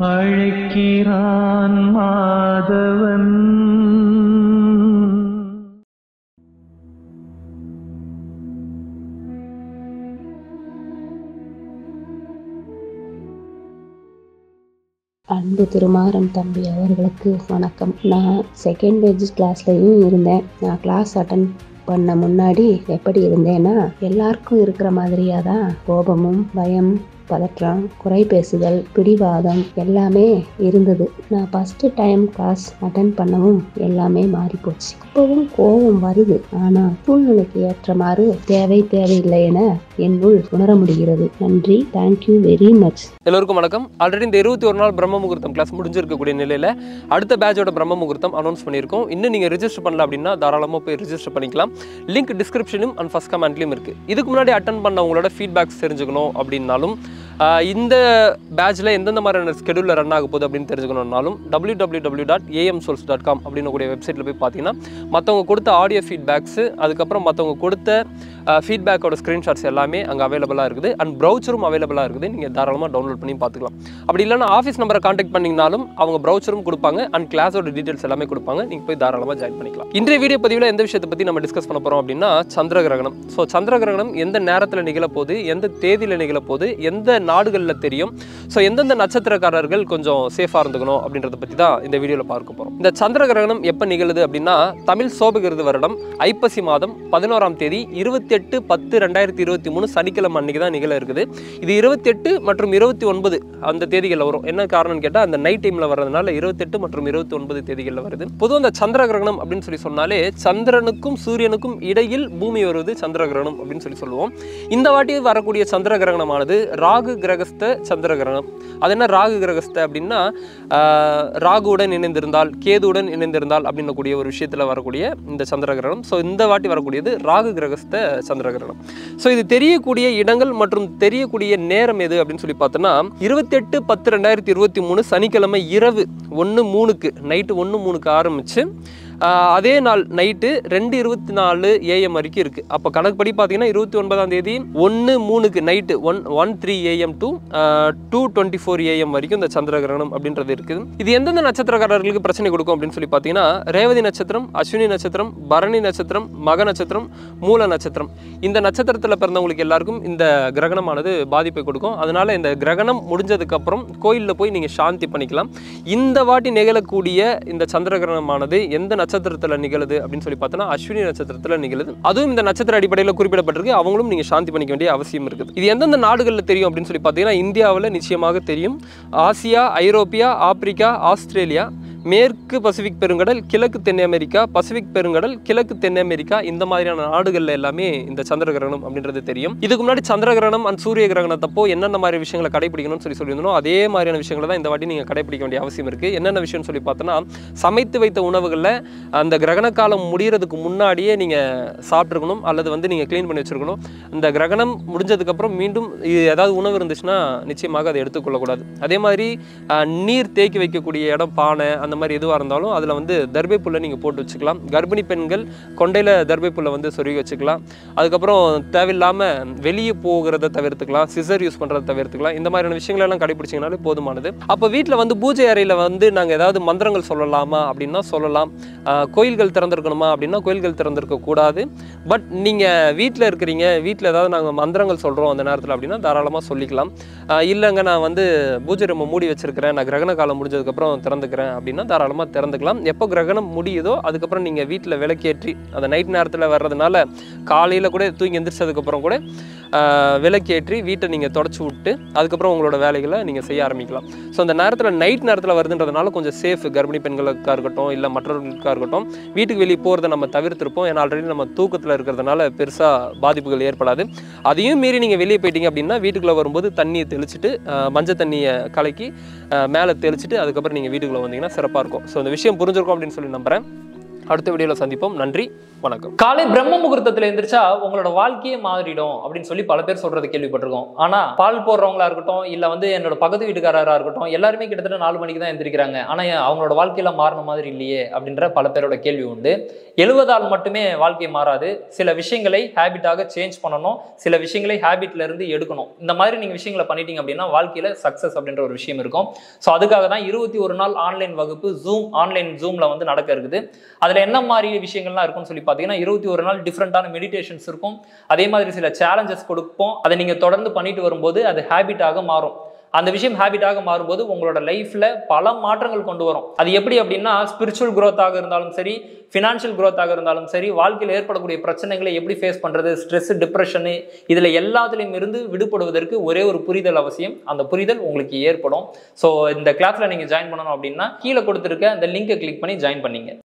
அழைக்கிறான் மாதவன் அன்பு திருமாறன் தம்பி அவர்களுக்கு வணக்கம் நான் செகண்ட் பேஜ் கிளாஸ்லையும் இருந்தேன் நான் கிளாஸ் அட்டன் பண்ண முன்னாடி எப்படி இருந்தேன்னா எல்லாருக்கும் இருக்கிற மாதிரியா தான் கோபமும் பயம் பதற்றம் குறை பேசுதல் பிடிவாதம் எல்லாமே இருந்தது நான் ஃபஸ்ட்டு டைம் கிளாஸ் அட்டன் பண்ணவும் எல்லாமே மாறி போச்சு இப்போவும் கோபம் வருது ஆனால் சூழ்நிலைக்கு ஏற்றமாறு தேவை தேவையில்லை என என்னுள் உணர முடிகிறது நன்றி தேங்க்யூ வெரி மச் எல்லோருக்கும் வணக்கம் ஆல்ரெடி இந்த இருபத்தி ஒரு நாள் பிரம்ம முகூர்த்தம் கிளாஸ் முடிஞ்சிருக்கக்கூடிய நிலையில் அடுத்த பேட்சோட பிரம்ம முகூர்த்தம் அனௌன்ஸ் பண்ணியிருக்கோம் இன்னும் நீங்கள் ரிஜிஸ்டர் பண்ணல அப்படின்னா தாராளமாக போய் ரிஜிஸ்டர் பண்ணிக்கலாம் லிங்க் டிஸ்கிரிப்ஷனும் அண்ட் ஃபஸ்ட் கமெண்ட்லையும் இருக்குது இதுக்கு முன்னாடி அட்டன் பண்ண உங்களோட ஃபீட்பேக்ஸ் தெரிஞ்சுக்கணும் அப்படின்னாலும் ஆஹ் இந்த பேட்சில் எந்தெந்த மாதிரியான ஸ்கெடியூலில் ரன் ஆக போகுது அப்படின்னு தெரிஞ்சுக்கணும்னாலும் W W W dot AM souls dot com அப்படின்னு கூடிய வெப்சைட்டில் போய் பார்த்தீங்கன்னா மற்றவங்க கொடுத்த ஆடியோ ஃபீட்பேக்ஸு அதுக்கப்புறம் மற்றவங்க கொடுத்த ஃபீட்பேக்கோட ஸ்க்ரீன்ஷாட்ஸ் எல்லாமே அங்கே அவைலபிளாக இருக்குது அண்ட் ப்ரௌச்சரும் அவைலபிளாக இருக்குது நீங்கள் தாராளமாக டவுன்லோட் பண்ணி பார்த்துக்கலாம் அப்படி இல்லைன்னா ஆஃபீஸ் நம்பரை காண்டாக்ட் பண்ணிங்கனாலும் அவங்க ப்ரௌச்சரும் கொடுப்பாங்க அண்ட் கிளாஸோட டீட்டெயில்ஸ் எல்லாமே கொடுப்பாங்க நீங்கள் போய் தாராளமாக ஜாயின் பண்ணிக்கலாம் இன்றைய வீடியோ பதிவில் எந்த விஷயத்தை பற்றி நம்ம டிஸ்கஸ் பண்ண போகிறோம் அப்படின்னா சந்திர கிரகணம் ஸோ சந்திர கிரகணம் எந்த நேரத்தில் நிகழப்போகுது எந்த தேதியில் நிகழப்போகுது எந்த நாடுகளில் தெரியும் ஸோ எந்தெந்த நட்சத்திரக்காரர்கள் கொஞ்சம் சேஃபாக இருந்துக்கணும் அப்படின்றத பற்றி தான் இந்த வீடியோவில் பார்க்க போகிறோம் இந்த சந்திர கிரகணம் எப்போ நிகழுது அப்படின்னா தமிழ் சோபகிருது வருடம் ஐப்பசி மாதம் பதினோராம் தேதி இருபத்தெட்டு பத்து ரெண்டாயிரத்தி இருபத்தி மூணு சனிக்கிழமை அன்னைக்கு தான் நிகழ இருக்குது இது இருபத்தெட்டு மற்றும் இருபத்தி ஒன்பது அந்த தேதிகளில் வரும் என்ன காரணம்னு கேட்டால் அந்த நைட் டைமில் வர்றதுனால இருபத்தெட்டு மற்றும் இருபத்தி ஒன்பது தேதிகளில் வருது பொதுவாக அந்த சந்திர கிரகணம் அப்படின்னு சொல்லி சொன்னாலே சந்திரனுக்கும் சூரியனுக்கும் இடையில் பூமி வருவது சந்திர கிரகணம் அப்படின்னு சொல்லி சொல்லுவோம் இந்த வாட்டி வரக்கூடிய சந்திர கிரகணமானது ராகு கிரகஸ்த சந்திர கிரகணம் அது என்ன ராகு கிரகஸ்த அப்படின்னா ஆஹ், ராகுவுடன் இணைந்திருந்தால் கேதுவுடன் இணைந்திருந்தால் அப்படின்னக்கூடிய ஒரு விஷயத்தில் வரக்கூடிய இந்த சந்திர கிரகணம் ஸோ இந்த வாட்டி வரக்கூடியது ராகு கிரகஸ்த சந்திர கிரகணம் ஸோ இது தெரியக்கூடிய இடங்கள் மற்றும் தெரியக்கூடிய நேரம் எது அப்படின்னு சொல்லி பார்த்தோன்னா இருபத்தெட்டு பத்து ரெண்டாயிரத்தி இருபத்தி மூணு சனிக்கிழமை இரவு ஒன்று மூணுக்கு நைட்டு ஒன்று மூணுக்கு ஆரம்பித்து அதே நாள் நைட்டு ரெண்டு இருபத்தி நாலு ஏஎம் வரைக்கும் இருக்குது அப்போ கணக்குப்படி பார்த்தீங்கன்னா இருபத்தி ஒன்பதாம் தேதி ஒன்று மூணுக்கு night one one three AM to two twenty four AM வரைக்கும் இந்த சந்திர கிரகணம் அப்படின்றது இருக்குது இது எந்தெந்த நட்சத்திரக்காரர்களுக்கு பிரச்சனை கொடுக்கும் அப்படின்னு சொல்லி பார்த்தீங்கன்னா ரேவதி நட்சத்திரம் அஸ்வினி நட்சத்திரம் பரணி நட்சத்திரம் மக நட்சத்திரம் மூல நட்சத்திரம் இந்த நட்சத்திரத்தில் பிறந்தவங்களுக்கு எல்லாருக்கும் இந்த கிரகணமானது பாதிப்பை கொடுக்கும் அதனால இந்த கிரகணம் முடிஞ்சதுக்கப்புறம் கோயிலில் போய் நீங்கள் சாந்தி பண்ணிக்கலாம் இந்த வாட்டி நிகழக்கூடிய இந்த சந்திர கிரகணமானது எந்த நட்சத்திரத்தில் நிகழுது அப்படின்னு சொல்லி பார்த்தோன்னா அஸ்வினி நட்சத்திரத்தில் நிகழுது அதுவும் இந்த நட்சத்திர அடிப்படையில் குறிப்பிடப்பட்டிருக்கு அவங்களும் நீங்கள் சாந்தி பண்ணிக்க வேண்டிய அவசியம் இருக்குது இது எந்தெந்த நாடுகளில் தெரியும் அப்படின்னு சொல்லி பார்த்தீங்கன்னா இந்தியாவில் நிச்சயமாக தெரியும் ஆசியா ஐரோப்பியா ஆப்பிரிக்கா ஆஸ்திரேலியா மேற்கு பசிபிக் பெருங்கடல் கிழக்கு தென் அமெரிக்கா பசிபிக் பெருங்கடல் கிழக்கு தென் அமெரிக்கா இந்த மாதிரியான நாடுகள்ல எல்லாமே இந்த சந்திர கிரகணம் அப்படின்றது தெரியும் இதுக்கு முன்னாடி சந்திர கிரகணம் அண்ட் சூரிய கிரகணத்தப்போ என்னென்ன மாதிரி விஷயங்களை கடைபிடிக்கணும்னு சொல்லி சொல்லியிருந்தோம் அதே மாதிரியான விஷயங்களை தான் இந்த வாட்டி நீங்கள் கடைபிடிக்க வேண்டிய அவசியம் இருக்குது என்னென்ன விஷயம்னு சொல்லி பார்த்தோன்னா சமைத்து வைத்த உணவுகளில் அந்த கிரகண காலம் முடியறதுக்கு முன்னாடியே நீங்கள் சாப்பிட்ருக்கணும் அல்லது வந்து நீங்கள் க்ளீன் பண்ணி வச்சிருக்கணும் இந்த கிரகணம் முடிஞ்சதுக்கப்புறம் மீண்டும் இது ஏதாவது உணவு இருந்துச்சுன்னா நிச்சயமாக அதை எடுத்துக்கொள்ளக்கூடாது அதே மாதிரி அஹ், நீர் தேக்கி வைக்கக்கூடிய இடம் பானை அந்த மாதிரி எதுவாக இருந்தாலும் அதில் வந்து தர்பை புல்லை நீங்கள் போட்டு வச்சுக்கலாம் கர்ப்பிணி பெண்கள் கொண்டையில் தர்பை புல்லை வந்து சொருகி வச்சுக்கலாம் அதுக்கப்புறம் தேவையில்லாமல் வெளியே போகிறத தவிர்த்துக்கலாம் சிசர் யூஸ் பண்ணுறதை தவிர்த்துக்கலாம் இந்த மாதிரியான விஷயங்கள் எல்லாம் கடைபிடிச்சிங்கனாலே போதுமானது அப்போ வீட்டில் வந்து பூஜை அறையில் வந்து நாங்கள் ஏதாவது மந்திரங்கள் சொல்லலாமா அப்படின்னா சொல்லலாம் அஹ், கோயில்கள் திறந்திருக்கணுமா அப்படின்னா கோயில்கள் திறந்திருக்க கூடாது பட் நீங்கள் வீட்டில் இருக்கிறீங்க வீட்டில் ஏதாவது நாங்கள் மந்திரங்கள் சொல்கிறோம் அந்த நேரத்தில் அப்படின்னா தாராளமாக சொல்லிக்கலாம் அஹ், இல்லைங்க நான் வந்து பூஜை ரூமை மூடி வச்சிருக்கிறேன் நான் கிரகண காலம் முடிஞ்சதுக்கப்புறம் திறந்துக்கிறேன் அப்படின்னா தாராளமாக திறந்துக்கலாம் எப்போ கிரகணம் முடியுதோ அதுக்கப்புறம் நீங்கள் வீட்டில் விளக்கேற்றி அந்த நைட் நேரத்தில் வர்றதுனால காலையில் கூட தூங்கி எந்திரிச்சதுக்கப்புறம் கூட ஆஹ், விளக்கேற்றி வீட்டை நீங்கள் தொடச்சி விட்டு அதுக்கப்புறம் உங்களோட வேலைகளை நீங்கள் செய்ய ஆரம்பிக்கலாம் ஸோ அந்த நேரத்தில் நைட் நேரத்தில் வருதுன்றதுனால கொஞ்சம் சேஃப் கர்ப்பிணி பெண்களுக்காக இருக்கட்டும் இல்லை மற்றவர்களுக்காக இருக்கட்டும் வீட்டுக்கு வெளியே போகிறத நம்ம தவிர்த்திருப்போம் ஏன்னா ஆல்ரெடி நம்ம தூக்கத்தில் இருக்கிறதுனால பெருசாக பாதிப்புகள் ஏற்படாது அதையும் மீறி நீங்கள் வெளியே போயிட்டீங்க அப்படின்னா வீட்டுக்குள்ளே வரும்போது தண்ணியை தெளிச்சிட்டு ஆஹ், மஞ்சள் தண்ணியை கலக்கி ஆஹ், மேலே தெளிச்சிட்டு அதுக்கப்புறம் நீங்கள் வீட்டுக்குள்ளே வந்தீங்கன்னா சிறப்பாக இருக்கும் ஸோ இந்த விஷயம் புரிஞ்சிருக்கும் அப்படின்னு சொல்லி நம்புகிறேன் அடுத்த வீடியோவில் சந்திப்போம் நன்றி வணக்கம் காலை பிரம்ம முகூர்த்தத்துல எந்திரிச்சா உங்களோட வாழ்க்கையே மாறிடும் அப்படின்னு சொல்லி பல பேர் சொல்றது கேள்விப்பட்டிருக்கோம் ஆனா பால் போடுறவங்களா இருக்கட்டும் இல்ல வந்து என்னோட பக்கத்து வீட்டுக்காரரா இருக்கட்டும் எல்லாருமே கிட்டத்தட்ட நாலு மணிக்கு தான் எந்திரிக்கிறாங்க ஆனா ஏன் அவங்களோட வாழ்க்கையில மாறின மாதிரி இல்லையே அப்படின்ற பல பேரோட கேள்வி உண்டு எழுவதால் மட்டுமே வாழ்க்கை மாறாது சில விஷயங்களை ஹேபிட்டாக சேஞ்ச் பண்ணணும் சில விஷயங்களை ஹேபிட்ல இருந்து எடுக்கணும் இந்த மாதிரி நீங்க விஷயங்களை பண்ணிட்டீங்க அப்படின்னா வாழ்க்கையில சக்சஸ் அப்படின்ற ஒரு விஷயம் இருக்கும் ஸோ அதுக்காக தான் இருபத்தி ஒரு நாள் ஆன்லைன் வகுப்பு ஜூம் ஆன்லைன் ஜூம்ல வந்து நடக்க இருக்குது அதுல என்ன மாதிரி விஷயங்கள்லாம் இருக்கும்னு சொல்லி பார்த்தீங்கன்னா இருபத்தி ஒரு நாள் டிஃப்ரெண்டான மெடிடேஷன்ஸ் இருக்கும் அதே மாதிரி சில சேலஞ்சஸ் கொடுப்போம் அதை நீங்க தொடர்ந்து பண்ணிட்டு வரும்போது அது ஹேபிட்டாக மாறும் அந்த விஷயம் ஹேபிட்டாக மாறும்போது உங்களோட லைஃப்ல பல மாற்றங்கள் கொண்டு வரும் அது எப்படி அப்படின்னா ஸ்பிரிச்சுவல் growth-ஆக இருந்தாலும் சரி ஃபினான்ஷியல் growth-ஆக இருந்தாலும் சரி வாழ்க்கையில் ஏற்படக்கூடிய பிரச்சனைகளை எப்படி ஃபேஸ் பண்றது ஸ்ட்ரெஸ் டிப்ரெஷனு இதுல எல்லாத்துலேயும் இருந்து விடுபடுவதற்கு ஒரே ஒரு புரிதல் அவசியம் அந்த புரிதல் உங்களுக்கு ஏற்படும் ஸோ இந்த கிளாஸ்ல நீங்க ஜாயின் பண்ணணும் அப்படின்னா கீழே கொடுத்துருக்க அந்த லிங்கை கிளிக் பண்ணி ஜாயின் பண்ணீங்க